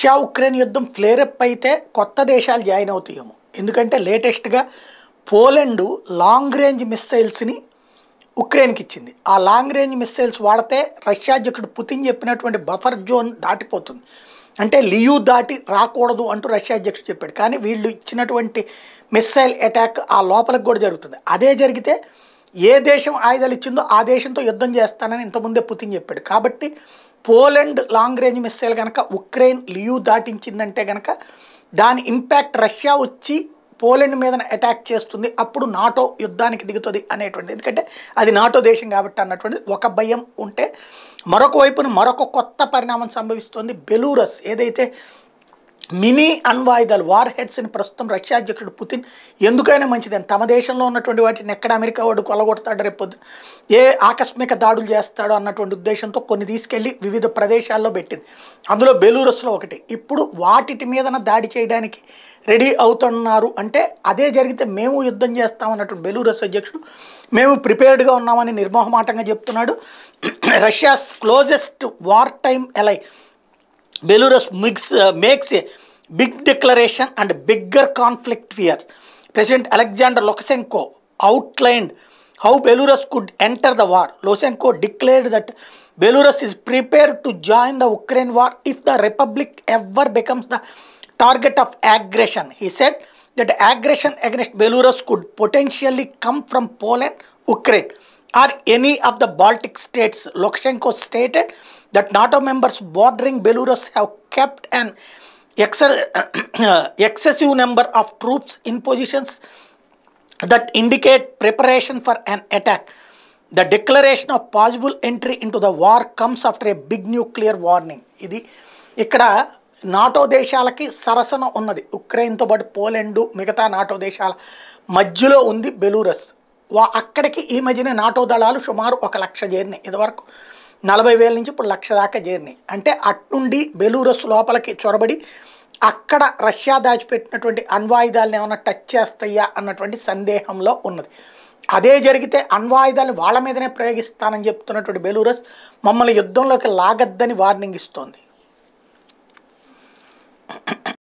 Russia Ukraine యుద్ధం flare up అయితే కొత్త దేశాలు జాయిన్ అవుతాయేమో ఎందుకంటే లేటెస్ట్గా పోలెండ్ లాంగ్ రేంజ్ మిస్సైల్స్ని ఉక్రెయిన్కి ఇచ్చింది ఆ లాంగ్ రేంజ్ మిస్సైల్స్ వాడితే రష్యా అధ్యక్షుడు పుతిన్ చెప్పినటువంటి బఫర్ జోన్ దాటిపోతుంది అంటే లియూ దాటి రాకూడదు అంటూ రష్యా అధ్యక్షుడు చెప్పాడు కానీ వీళ్ళు ఇచ్చినటువంటి మిస్సైల్ అటాక్ ఆ లోపలికి కూడా జరుగుతుంది అదే జరిగితే ఏ దేశం ఆయుధాలు ఇచ్చిందో ఆ దేశంతో యుద్ధం చేస్తానని ఇంతకుముందే పుతిన్ చెప్పాడు కాబట్టి పోలెండ్ లాంగ్ రేంజ్ మిస్సైల్ కనుక ఉక్రెయిన్ లియూ దాటించిందంటే కనుక దాని ఇంపాక్ట్ రష్యా వచ్చి పోలెండ్ మీద అటాక్ చేస్తుంది అప్పుడు నాటో యుద్ధానికి దిగుతుంది అనేటువంటి ఎందుకంటే అది నాటో దేశం కాబట్టి అన్నటువంటి ఒక భయం ఉంటే మరొక వైపున మరొక కొత్త పరిణామం సంభవిస్తుంది బెలూరస్ ఏదైతే మినీ అణ్వాయుధాలు వార్ హెడ్స్ని ప్రస్తుతం రష్యా అధ్యక్షుడు పుతిన్ ఎందుకైనా మంచిదని తమ దేశంలో ఉన్నటువంటి వాటిని ఎక్కడ అమెరికా వాడు కొలగొడతాడు రేపొద్దు ఏ ఆకస్మిక దాడులు చేస్తాడో అన్నటువంటి ఉద్దేశంతో కొన్ని తీసుకెళ్లి వివిధ ప్రదేశాల్లో పెట్టింది అందులో బెలూరస్లో ఒకటి ఇప్పుడు వాటి మీదన దాడి చేయడానికి రెడీ అవుతున్నారు అంటే అదే జరిగితే మేము యుద్ధం చేస్తామన్నటువంటి బెలూరస్ అధ్యక్షుడు మేము ప్రిపేర్డ్గా ఉన్నామని నిర్మోహమాటంగా చెప్తున్నాడు Russia's closest war time ally Belarus mix, uh, makes a big declaration and bigger conflict fears. President Alexander Lukashenko outlined how Belarus could enter the war. Lukashenko declared that Belarus is prepared to join the Ukraine war if the republic ever becomes the target of aggression. He said that aggression against Belarus could potentially come from Poland, Ukraine, or any of the Baltic states. Lukashenko stated that NATO members bordering Belarus have kept an excessive number of troops in positions that indicate preparation for an attack. The declaration of possible entry into the war comes after a big nuclear warning. ఇది ఇక్కడ NATO దేశాలకి సరసన ఉన్నది ఉక్రెయిన్తో పాటు Poland మిగతా NATO దేశాల మధ్యలో ఉంది బెలూరస్ వా అక్కడికి ఈ మధ్యన నాటో దళాలు సుమారు ఒక లక్ష చేరినాయి ఇదివరకు నలభై వేల నుంచి ఇప్పుడు లక్ష దాకా చేరినాయి అంటే అట్నుండి బెలూరస్ లోపలికి చొరబడి అక్కడ రష్యా దాచిపెట్టినటువంటి అణ్వాయుధాలను ఏమైనా టచ్ చేస్తాయా అన్నటువంటి సందేహంలో ఉన్నది అదే జరిగితే అణ్వాయుధాలను వాళ్ళ మీదనే ప్రయోగిస్తానని చెప్తున్నటువంటి బెలూరస్ మమ్మల్ని యుద్ధంలోకి లాగద్దని వార్నింగ్ ఇస్తోంది